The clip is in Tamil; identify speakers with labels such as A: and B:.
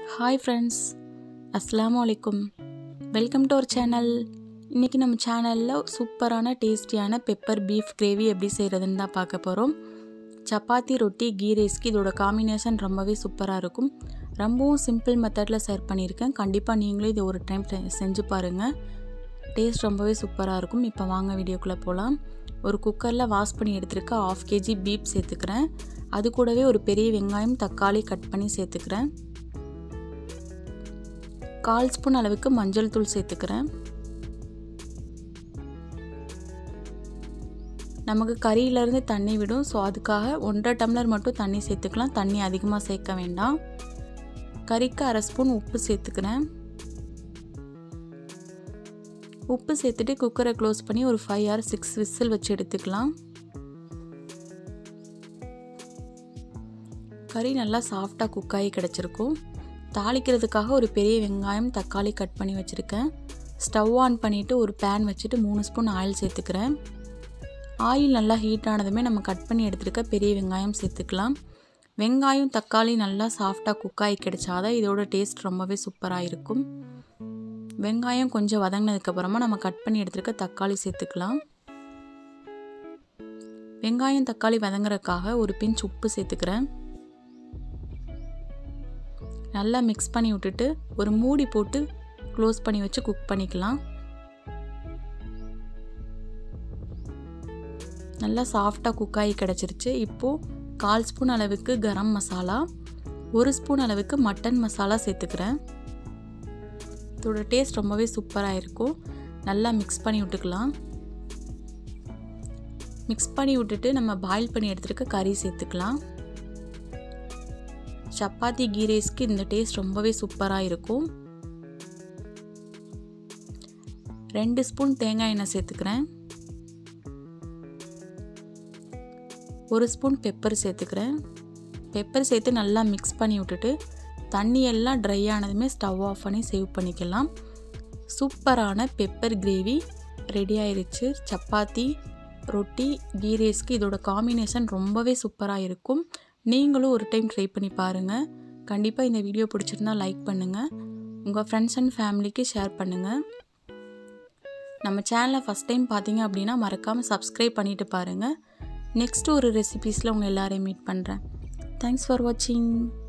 A: ஹாய் ஃப்ரெண்ட்ஸ் அஸ்ஸலாமு அலைக்கும் வெல்கம் டு அவர் சேனல் இன்றைக்கி நம்ம சேனலில் சூப்பரான டேஸ்டியான பெப்பர் பீஃப் கிரேவி எப்படி செய்கிறதுன்னு தான் பார்க்க போகிறோம் சப்பாத்தி ரொட்டி கீ ரைஸ்க்கு இதோட காம்பினேஷன் ரொம்பவே சூப்பராக இருக்கும் ரொம்பவும் சிம்பிள் மெத்தடில் ஷேர் பண்ணியிருக்கேன் கண்டிப்பாக நீங்களும் இது ஒரு டைம் செஞ்சு பாருங்கள் டேஸ்ட் ரொம்பவே சூப்பராக இருக்கும் இப்போ வாங்க வீடியோக்குள்ளே போகலாம் ஒரு குக்கரில் வாஷ் பண்ணி எடுத்துருக்க ஆஃப் கேஜி பீப் சேர்த்துக்கிறேன் அது கூடவே ஒரு பெரிய வெங்காயம் தக்காளி கட் பண்ணி சேர்த்துக்கிறேன் கால் ஸ்பூன் அளவுக்கு மஞ்சள் தூள் சேர்த்துக்கிறேன் நமக்கு கறியிலேருந்து தண்ணி விடும் ஸோ அதுக்காக ஒன்றரை டம்ளர் மட்டும் தண்ணி சேர்த்துக்கலாம் தண்ணி அதிகமாக சேர்க்க வேண்டாம் கறிக்கு அரை ஸ்பூன் உப்பு சேர்த்துக்கிறேன் உப்பு சேர்த்துட்டு குக்கரை க்ளோஸ் பண்ணி ஒரு ஃபைவ் ஆர் சிக்ஸ் விசில் வச்சு எடுத்துக்கலாம் கறி நல்லா சாஃப்டாக குக் ஆகி கிடச்சிருக்கும் தாளிக்கிறதுக்காக ஒரு பெரிய வெங்காயம் தக்காளி கட் பண்ணி வச்சுருக்கேன் ஸ்டவ் ஆன் பண்ணிவிட்டு ஒரு பேன் வச்சுட்டு மூணு ஸ்பூன் ஆயில் சேர்த்துக்கிறேன் ஆயில் நல்லா ஹீட் ஆனதுமே நம்ம கட் பண்ணி எடுத்துருக்க பெரிய வெங்காயம் சேர்த்துக்கலாம் வெங்காயம் தக்காளி நல்லா சாஃப்டாக குக் ஆகி கிடைச்சாதான் இதோட டேஸ்ட் ரொம்பவே சூப்பராக இருக்கும் வெங்காயம் கொஞ்சம் வதங்கினதுக்கப்புறமா நம்ம கட் பண்ணி எடுத்துருக்க தக்காளி சேர்த்துக்கலாம் வெங்காயம் தக்காளி வதங்குறதுக்காக ஒரு பிஞ்ச் உப்பு சேர்த்துக்கிறேன் நல்லா மிக்ஸ் பண்ணி விட்டுட்டு ஒரு மூடி போட்டு க்ளோஸ் பண்ணி வச்சு குக் பண்ணிக்கலாம் நல்லா சாஃப்டாக குக் ஆகி கிடச்சிருச்சு இப்போது கால் ஸ்பூன் அளவுக்கு கரம் மசாலா ஒரு ஸ்பூன் அளவுக்கு மட்டன் மசாலா சேர்த்துக்கிறேன் இதோட டேஸ்ட் ரொம்பவே சூப்பராக இருக்கும் நல்லா மிக்ஸ் பண்ணி விட்டுக்கலாம் மிக்ஸ் பண்ணி விட்டுட்டு நம்ம பாயில் பண்ணி எடுத்துருக்க கறி சேர்த்துக்கலாம் சப்பாத்தி கீ ரைஸ்க்கு இந்த டேஸ்ட் ரொம்பவே சூப்பராக இருக்கும் ரெண்டு ஸ்பூன் தேங்காய் எண்ணெய் சேர்த்துக்கிறேன் ஒரு ஸ்பூன் பெப்பர் சேர்த்துக்கிறேன் பெப்பர் சேர்த்து நல்லா மிக்ஸ் பண்ணி விட்டுட்டு தண்ணி எல்லாம் ட்ரை ஆனதுமே ஸ்டவ் ஆஃப் பண்ணி சேவ் பண்ணிக்கலாம் சூப்பரான பெப்பர் கிரேவி ரெடி ஆயிடுச்சு சப்பாத்தி ரொட்டி கீ ரைஸ்க்கு இதோட காம்பினேஷன் ரொம்பவே சூப்பராக இருக்கும் நீங்களும் ஒரு டைம் ட்ரை பண்ணி பாருங்கள் கண்டிப்பாக இந்த வீடியோ பிடிச்சிருந்தா லைக் பண்ணுங்கள் உங்கள் ஃப்ரெண்ட்ஸ் அண்ட் ஃபேமிலிக்கு ஷேர் பண்ணுங்கள் நம்ம சேனலை ஃபஸ்ட் டைம் பார்த்தீங்க அப்படின்னா மறக்காமல் சப்ஸ்கிரைப் பண்ணிவிட்டு பாருங்கள் நெக்ஸ்ட் ஒரு ரெசிபீஸில் உங்கள் எல்லோரையும் மீட் பண்ணுறேன் தேங்க்ஸ் ஃபார் வாட்சிங்